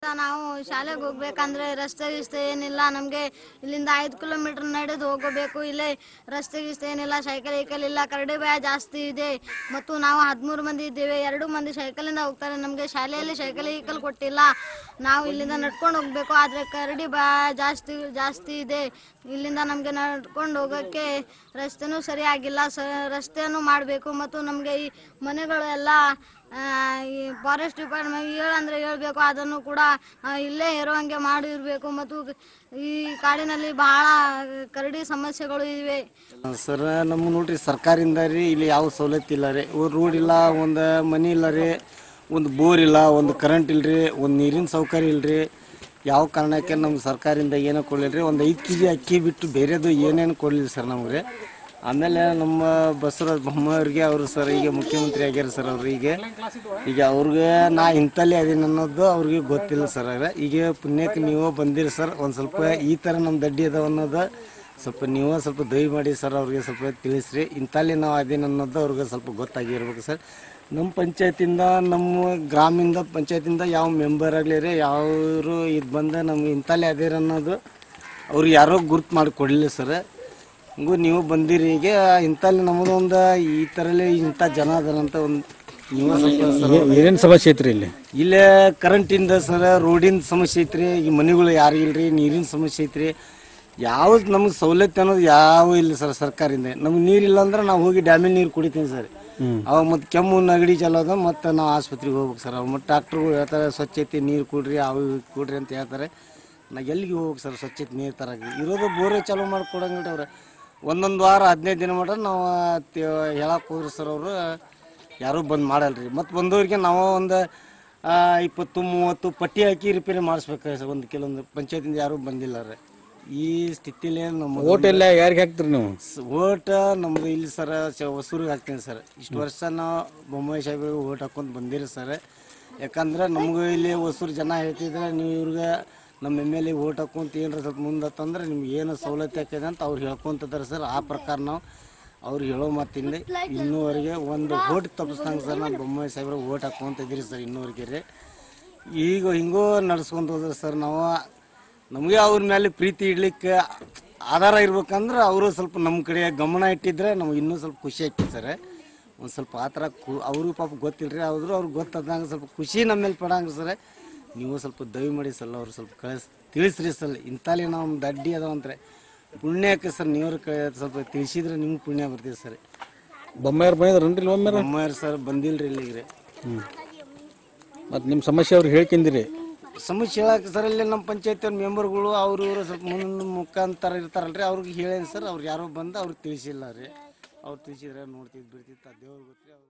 ನಾವು ಶಾಲೆಗೆ ಹೋಗ್ಬೇಕಂದ್ರೆ ರಸ್ತೆ ಗಿಸ್ತೆ ಏನಿಲ್ಲ ನಮಗೆ ಇಲ್ಲಿಂದ ಐದು ಕಿಲೋಮೀಟರ್ ನಡೆದು ಹೋಗಬೇಕು ಇಲ್ಲೇ ರಸ್ತೆ ಗಿಸ್ತೆ ಏನಿಲ್ಲ ಸೈಕಲ್ ಈಕಲ್ ಇಲ್ಲ ಕರಡಿ ಭಯ ಜಾಸ್ತಿ ಇದೆ ಮತ್ತು ನಾವು ಹದಿಮೂರು ಮಂದಿ ಇದ್ದೇವೆ ಎರಡು ಮಂದಿ ಸೈಕಲಿಂದ ಹೋಗ್ತಾರೆ ನಮಗೆ ಶಾಲೆಯಲ್ಲಿ ಸೈಕಲ್ ಈಕಲ್ ಕೊಟ್ಟಿಲ್ಲ ನಾವು ಇಲ್ಲಿಂದ ನಡ್ಕೊಂಡು ಹೋಗ್ಬೇಕು ಆದರೆ ಕರಡಿ ಭಯ ಜಾಸ್ತಿ ಜಾಸ್ತಿ ಇದೆ ಇಲ್ಲಿಂದ ನಮಗೆ ನಡ್ಕೊಂಡು ಹೋಗೋಕ್ಕೆ ರಸ್ತೆನೂ ಸರಿಯಾಗಿಲ್ಲ ಸ ರಸ್ತೆಯನ್ನು ಮಾಡಬೇಕು ಮತ್ತು ನಮಗೆ ಈ ಮನೆಗಳು ಎಲ್ಲ ಆ, ಈ ಫಾರೆಸ್ಟ್ ಡಿಪಾರ್ಟ್ಮೆಂಟ್ ಹೇಳಂದ್ರೆ ಹೇಳ್ಬೇಕು ಅದನ್ನು ಕೂಡ ಆ, ಇಲ್ಲೇ ಇರುವಂಗೆ ಮಾಡಿರಬೇಕು ಮತ್ತು ಈ ಕಾಡಿನಲ್ಲಿ ಬಹಳ ಕರಡಿ ಸಮಸ್ಯೆಗಳು ಇವೆ ಸರ್ ನಮ್ಮ ನೋಡ್ರಿ ಸರ್ಕಾರಿಂದ ರೀ ಇಲ್ಲಿ ಯಾವ ಸವಲತ್ತು ಇಲ್ಲ ರೀ ರೋಡ್ ಇಲ್ಲ ಒಂದು ಮನೆ ಇಲ್ಲ ರೀ ಒಂದು ಬೋರ್ ಇಲ್ಲ ಒಂದು ಕರೆಂಟ್ ಇಲ್ಲ ರೀ ಒಂದು ನೀರಿನ ಸೌಕರ್ಯ ಇಲ್ಲ ರೀ ಯಾವ ಕಾರಣಕ್ಕೆ ನಮ್ಮ ಸರ್ಕಾರದಿಂದ ಏನೋ ಕೊಡಲಿಲ್ಲ ರೀ ಒಂದು ಐದು ಕೆ ಜಿ ಅಕ್ಕಿ ಬಿಟ್ಟು ಬೇರೆದು ಏನೇನು ಕೊಡಲಿಲ್ಲ ಸರ್ ನಮಗೆ ಆಮೇಲೆ ನಮ್ಮ ಬಸವರಾಜ ಬೊಮ್ಮಾಯಿಯವ್ರಿಗೆ ಅವರು ಸರ್ ಈಗ ಮುಖ್ಯಮಂತ್ರಿ ಆಗ್ಯಾರ ಸರ್ ಅವ್ರು ಈಗ ಈಗ ಅವ್ರಿಗೆ ನಾ ಇಂಥಲ್ಲೇ ಅದೀನಿ ಅನ್ನೋದು ಅವ್ರಿಗೆ ಗೊತ್ತಿಲ್ಲ ಸರ್ ಅವ್ರೆ. ಈಗ ಪುಣ್ಯಕ್ಕೆ ನೀವು ಬಂದಿರಿ ಸರ್ ಒಂದು ಸ್ವಲ್ಪ ಈ ಥರ ನಮ್ಮ ದಡ್ಡಿ ಅದಾವ ಅನ್ನೋದು ಸ್ವಲ್ಪ ನೀವು ಸ್ವಲ್ಪ ದಯ ಮಾಡಿ ಸರ್ ಅವ್ರಿಗೆ ಸ್ವಲ್ಪ ತಿಳಿಸ್ರಿ ಇಂಥಲ್ಲಿ ನಾವು ಅದೇನು ಅನ್ನೋದು ಅವ್ರಿಗೆ ಸ್ವಲ್ಪ ಗೊತ್ತಾಗಿರ್ಬೇಕು ಸರ್ ನಮ್ಮ ಪಂಚಾಯತಿಂದ ನಮ್ಮ ಗ್ರಾಮೀಣ ಪಂಚಾಯತಿಂದ ಯಾವ ಮೆಂಬರ್ ಆಗಲಿ ರೀ ಯಾರು ಇದು ಬಂದು ನಮ್ಗೆ ಇಂಥಲ್ಲಿ ಅದೇರ ಅನ್ನೋದು ಅವ್ರು ಯಾರೋ ಗುರ್ತು ಮಾಡಿ ಕೊಡಲಿಲ್ಲ ಸರ್ ಹಂಗೂ ನೀವು ಬಂದಿರಿ ಈಗ ಇಂಥಲ್ಲಿ ನಮ್ಮದು ಒಂದು ಈ ಥರಲ್ಲಿ ಇಂಥ ಜನ ಅದಾರಂತ ಒಂದು ನೀವು ಸ್ವಲ್ಪ ಸರ್ ಏನೇನು ಸಮಸ್ಯೆ ಐತ್ರಿ ಇಲ್ಲಿ ಇಲ್ಲೇ ಕರೆಂಟಿಂದ ಸರ ರೋಡಿನ ಸಮಸ್ಯೆ ಐತ್ರಿ ಈ ಮನೆಗಳು ಯಾರು ಇಲ್ರಿ ನೀರಿನ ಸಮಸ್ಯೆ ಐತ್ರಿ ಯಾವ್ದು ನಮ್ಗೆ ಸವಲತ್ತು ಅನ್ನೋದು ಯಾವ ಇಲ್ಲ ಸರ್ ಸರ್ಕಾರದಿಂದ ನಮ್ಗೆ ನೀರಿಲ್ಲ ಅಂದ್ರೆ ನಾವು ಹೋಗಿ ಡ್ಯಾಮಿನ ನೀರು ಕುಡಿತೀವಿ ಸರ್ ಅವಾಗ ಮತ್ತೆ ಕೆಮ್ಮು ನೆಗಡಿ ಚಲೋದ ಮತ್ತೆ ನಾವು ಆಸ್ಪತ್ರೆಗೆ ಹೋಗ್ಬೇಕು ಸರ್ ಅವಾಗ ಮತ್ತೆ ಡಾಕ್ಟ್ರುಗಳು ಹೇಳ್ತಾರೆ ಸ್ವಚ್ಛತೆ ನೀರು ಕುಡ್ರಿ ಅವು ಇವು ಕುಡ್ರಿ ಅಂತ ಹೇಳ್ತಾರೆ ನಾ ಎಲ್ಲಿಗೆ ಹೋಗ್ಬೇಕು ಸರ್ ಸ್ವಚ್ಛತೆ ನೀರು ತರಕ್ಕೆ ಇರೋದು ಬೋರೇ ಚಾಲೂ ಮಾಡಿ ಕೊಡಂಗಿಲ್ಲ ಅವ್ರೆ ಒಂದೊಂದು ವಾರ ಹದಿನೈದು ದಿನ ಮಟ್ಟ ನಾವು ಹೇಳಕ್ಕೆ ಹೋದ್ರಿ ಸರ್ ಅವರು ಯಾರೂ ಬಂದ್ ಮಾಡಲ್ರಿ ಮತ್ತು ಬಂದವ್ರಿಗೆ ನಾವು ಒಂದು ಆ, ಇಪ್ಪತ್ತು ಮೂವತ್ತು ಪಟ್ಟಿ ಹಾಕಿ ರಿಪೇರಿ ಮಾಡಿಸ್ಬೇಕು ಸರ್ ಒಂದು ಕೆಲವೊಂದು ಪಂಚಾಯತಿಂದ ಯಾರೂ ಬಂದಿಲ್ಲ ರೀ ಈ ಸ್ಥಿತಿಲೇ ನಮ್ಮ ಓಟ್ ಎಲ್ಲ ಯಾರಿಗೆ ಹಾಕ್ತೀರಿ ನೀವು ಓಟ್ ನಮ್ದು ಇಲ್ಲಿ ಸರ್ ಹೊಸೂರಿಗೆ ಹಾಕ್ತೀನಿ ಸರ್ ಇಷ್ಟು ವರ್ಷ ನಾವು ಬೊಮ್ಮಾಯಿ ಸಾಹೇಬ್ರಿಗೆ ಓಟ್ ಹಾಕೊಂಡು ಬಂದಿರಿ ಸರ್ ಯಾಕಂದ್ರೆ ನಮಗೂ ಇಲ್ಲಿ ಹೊಸೂರು ಜನ ಹೇಳ್ತಿದ್ರೆ ನೀವು ಇವ್ರಿಗೆ ನಮ್ಮ ಎಮ್ ಎಲ್ ಎ ಓಟ್ ಹಾಕೊಂತ ಏನಾರ ಸ್ವಲ್ಪ ಮುಂದೆ ತಂದ್ರೆ ನಿಮ್ಗೆ ಏನು ಸವಲತ್ತು ಆಕೈತೆ ಅಂತ ಅವ್ರು ಹೇಳ್ಕೊಂತಿದ್ದಾರೆ ಸರ್ ಆ ಪ್ರಕಾರ ನಾವು ಅವ್ರು ಹೇಳೋ ಮಾತಿಂದ ಇನ್ನೂವರೆಗೆ ಒಂದು ಓಟ್ ತಪ್ಪಿಸ್ದಂಗೆ ಸರ್ ನಾವು ಬೊಮ್ಮಾಯಿ ಸಾಹೇಬ್ರ ಓಟ್ ಹಾಕೊಂತಿದ್ದೀರಿ ಸರ್ ಇನ್ನೂವರೆಗೆ ರೀ ಈಗ ಹಿಂಗೋ ನಡ್ಸ್ಕೊಂತ ಹೋದ್ರೆ ಸರ್ ನಾವು ನಮಗೆ ಅವ್ರ ಮೇಲೆ ಪ್ರೀತಿ ಇಡ್ಲಿಕ್ಕೆ ಆಧಾರ ಇರ್ಬೇಕಂದ್ರೆ ಅವರು ಸ್ವಲ್ಪ ನಮ್ಮ ಕಡೆ ಗಮನ ಇಟ್ಟಿದ್ರೆ ನಮ್ಗೆ ಇನ್ನೂ ಸ್ವಲ್ಪ ಖುಷಿ ಆಯ್ತು ಸರ್ ಒಂದು ಸ್ವಲ್ಪ ಆ ಥರ ಕು ಅವರು ಪಾಪ ಗೊತ್ತಿಲ್ಲ ರೀ ಆದರೂ ಅವ್ರಿಗೆ ಗೊತ್ತಾದಂಗೆ ಸ್ವಲ್ಪ ಖುಷಿ ನಮ್ಮ ಮೇಲೆ ಪಡಂಗೆ ಸರ್ ನೀವು ಸ್ವಲ್ಪ ದಯ ಮಾಡಿ ಸರ್ ಅವ್ರು ಸ್ವಲ್ಪ ಕಳಿಸ್ ತಿಳಿಸ್ರಿ ಸರ್ ಇಂಥಲ್ಲಿ ನಾವು ಒಂದು ಅಡ್ಡಿ ಅದಾವಂತ್ರೆ ಪುಣ್ಯಕ್ಕೆ ಸರ್ ನೀವ್ರ ಕ ಸ್ವಲ್ಪ ತಿಳಿಸಿದ್ರೆ ನಿಮ್ಗೆ ಪುಣ್ಯ ಬರ್ತೀವಿ ಸರ್ ಬೊಮ್ಮಾಯರ್ ಬಂದಿದ್ರನ್ರಿ ಒಮ್ಮೆ ಅಮ್ಮಾಯರು ಸರ್ ಬಂದಿಲ್ರಿ ಇಲ್ಲಿಗೆ ರೀ ಮತ್ತು ನಿಮ್ಮ ಸಮಸ್ಯೆ ಅವ್ರಿಗೆ ಹೇಳ್ಕೊಂಡಿರಿ ಸಮಸ್ಯೆ ಹೇಳಕ್ಕೆ ಸರ್ ಇಲ್ಲಿ ನಮ್ಮ ಪಂಚಾಯತ್ ಮೆಂಬರ್ಗಳು ಅವರು ಇವರು ಸ್ವಲ್ಪ ಮುಂದೆ ಮುಖಾಂತರ ಇರ್ತಾರಲ್ರಿ ಅವ್ರಿಗೆ ಹೇಳೇನಿ ಸರ್ ಅವ್ರು ಯಾರೋ ಬಂದು ಅವ್ರಿಗೆ ತಿಳಿಸಿಲ್ಲ ರೀ ಅವ್ರು ತಿಳಿಸಿದ್ರೆ ನೋಡ್ತಿದ್ದು ಬಿಡ್ತಿತ್ತು ದೇವ್ರಿಗೆ ಗೊತ್ತ್ರಿ ಅವ್ರು